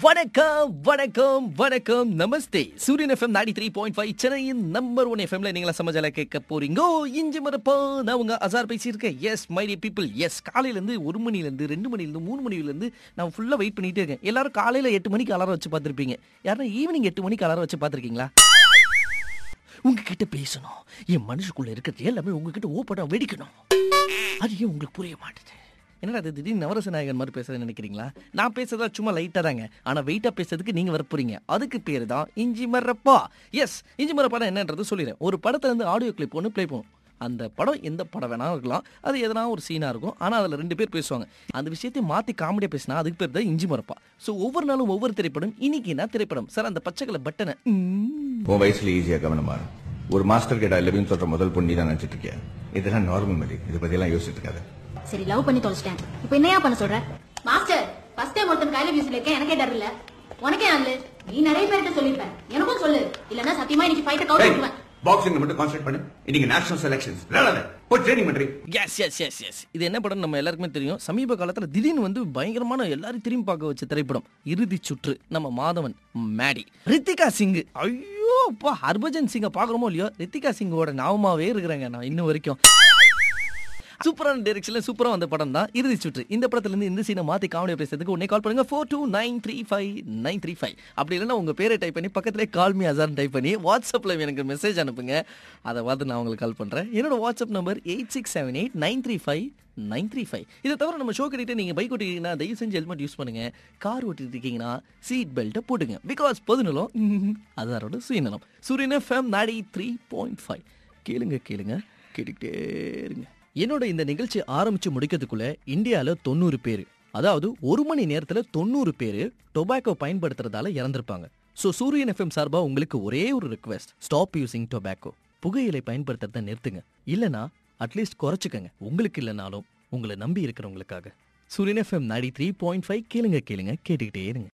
வணக்கம் வணக்கம் வணக்கம் நமஸ்தே Suryan FM ninety three point five சென்னையின் நம்பர் ஒன் எஃப்எம்ல நீங்களா சமாஜால கேட்க போறீங்கோ இஞ்சி மரப்பா நான் உங்க அசார் பேசியிருக்கேன் yes my dear people yes காலையில இருந்து ஒரு மணில இருந்து ரெண்டு மணில இருந்து மூணு மணில இருந்து நான் ஃபுல்லா வெயிட் பண்ணிட்டே இருக்கேன் எல்லாரும் காலையில எட்டு மணிக்கு அலாரம் வச்சு பார்த்திருப்பீங்க யாரும் ஈவினிங் எட்டு மணிக்கு அலாரம் வச்சு பார்த்திருக்கீங்களா உங்ககிட்ட பேசணும் என் மனசுக்குள்ள இருக்கிறது எல்லாமே உங்ககிட்ட ஓப்பனா வெடிக்கணும் அது ஏன் உங்களுக்கு புரிய மாட்டுது என்னடா அது திடீர்னு நவரச நாயகன் மாதிரி பேசுறேன்னு நினைக்கிறீங்களா நான் பேசுறதா சும்மா லைட்டா தாங்க ஆனா வெயிட்டா பேசுறதுக்கு நீங்க வரப்போறீங்க அதுக்கு பேரு தான் இஞ்சி மரப்பா எஸ் இஞ்சி மரப்பா என்னன்றது சொல்லிடுறேன் ஒரு படத்துல இருந்து ஆடியோ கிளிப் ஒன்று ப்ளே பண்ணும் அந்த படம் எந்த படம் வேணா இருக்கலாம் அது எதனா ஒரு சீனா இருக்கும் ஆனா அதுல ரெண்டு பேர் பேசுவாங்க அந்த விஷயத்தை மாத்தி காமெடியா பேசினா அதுக்கு பேர் தான் இஞ்சி மரப்பா ஸோ ஒவ்வொரு நாளும் ஒவ்வொரு திரைப்படம் இன்னைக்கு என்ன திரைப்படம் சார் அந்த பச்சைக்கலை பட்டனை ம், உன் வயசுல ஈஸியா கவனமா இரு. ஒரு மாஸ்டர் கிட்ட லெவின் சொல்ற முதல் பொண்ணு தான் நினைச்சிட்டு இருக்கியா இதெல்லாம் நார்மல் மாதிரி இதை பத்தி எல்லாம் யோசிச்சுட்டு இருக்காத சரி லவ் பண்ணி தொலைச்சிட்டேன் இப்போ என்னையா பண்ண சொல்ற மாஸ்டர் ஃபர்ஸ்ட் டைம் ஒருத்தன் கையில மியூசில் இருக்கேன் எனக்கே டர் இல்ல உனக்கே அல்ல நீ நிறைய பேர்கிட்ட சொல்லிருப்ப எனக்கும் சொல்லு இல்லன்னா சத்தியமா இன்னைக்கு ஃபைட்டை கவுண்ட் விட்டுருவேன் பாக்ஸிங் மட்டும் கான்சென்ட்ரேட் பண்ணு இன்னைக்கு நேஷனல் செலக்ஷன்ஸ் விளையாடாத போய் ட்ரைனிங் பண்றீ எஸ் எஸ் எஸ் எஸ் இது என்ன படம் நம்ம எல்லாருக்குமே தெரியும் சமீப காலத்துல திடீர்னு வந்து பயங்கரமான எல்லாரும் திரும்பி பார்க்க வச்ச திரைப்படம் இறுதி சுற்று நம்ம மாதவன் மேடி ரித்திகா சிங் ஐயோ அப்பா ஹர்பஜன் சிங்கை பார்க்குறோமோ இல்லையோ ரித்திகா சிங்கோட ஞாபகமாவே இருக்கிறேங்க நான் இன்ன வரைக்கும் சூப்பரான டைரக்ஷன்ல சூப்பரா வந்த படம் தான் இறுதி சுற்று இந்த படத்துல இருந்து இந்த சீனை மாத்தி காமெடி பேசுறதுக்கு உடனே கால் பண்ணுங்க four two nine three five nine three five அப்படி இல்லைன்னா உங்க பேரை டைப் பண்ணி பக்கத்துல கால் மீ அசார் டைப் பண்ணி வாட்ஸ்அப்ல எனக்கு மெசேஜ் அனுப்புங்க அதை பார்த்து நான் உங்களுக்கு கால் பண்றேன் என்னோட WhatsApp number eight six seven eight nine three five nine three five இதை தவிர நம்ம ஷோ கட்டிட்டு நீங்கள் பைக் ஓட்டிட்டீங்கன்னா தயவு செஞ்சு ஹெல்மெட் யூஸ் பண்ணுங்க கார் ஓட்டிட்டு இருக்கீங்கன்னா சீட் பெல்ட்டை போட்டுங்க பிகாஸ் பொதுநலம் ம்ஹும், அதாரோட சுயநலம் சூரியன் FM ninety three point five கேளுங்க கேளுங்க கேட்டுக்கிட்டே இருங்க என்னோட இந்த நிகழ்ச்சி ஆரம்பிச்சு முடிக்கிறதுக்குள்ள இந்தியாவில் தொண்ணூறு பேர் அதாவது ஒரு மணி நேரத்தில் தொண்ணூறு பேர் டொபாக்கோ பயன்படுத்துறதால இறந்திருப்பாங்க ஸோ சூரியன் எஃப்எம் சார்பாக உங்களுக்கு ஒரே ஒரு ரிக்வெஸ்ட் ஸ்டாப் யூசிங் டொபாக்கோ புகையிலை பயன்படுத்துறத நிறுத்துங்க இல்லனா அட்லீஸ்ட் குறைச்சிக்கங்க உங்களுக்கு இல்லைனாலும் உங்களை நம்பி இருக்கிறவங்களுக்காக சூரியன் FM ninety three point five கேளுங்க கேளுங்க கேட்டுக்கிட்டே இருங்க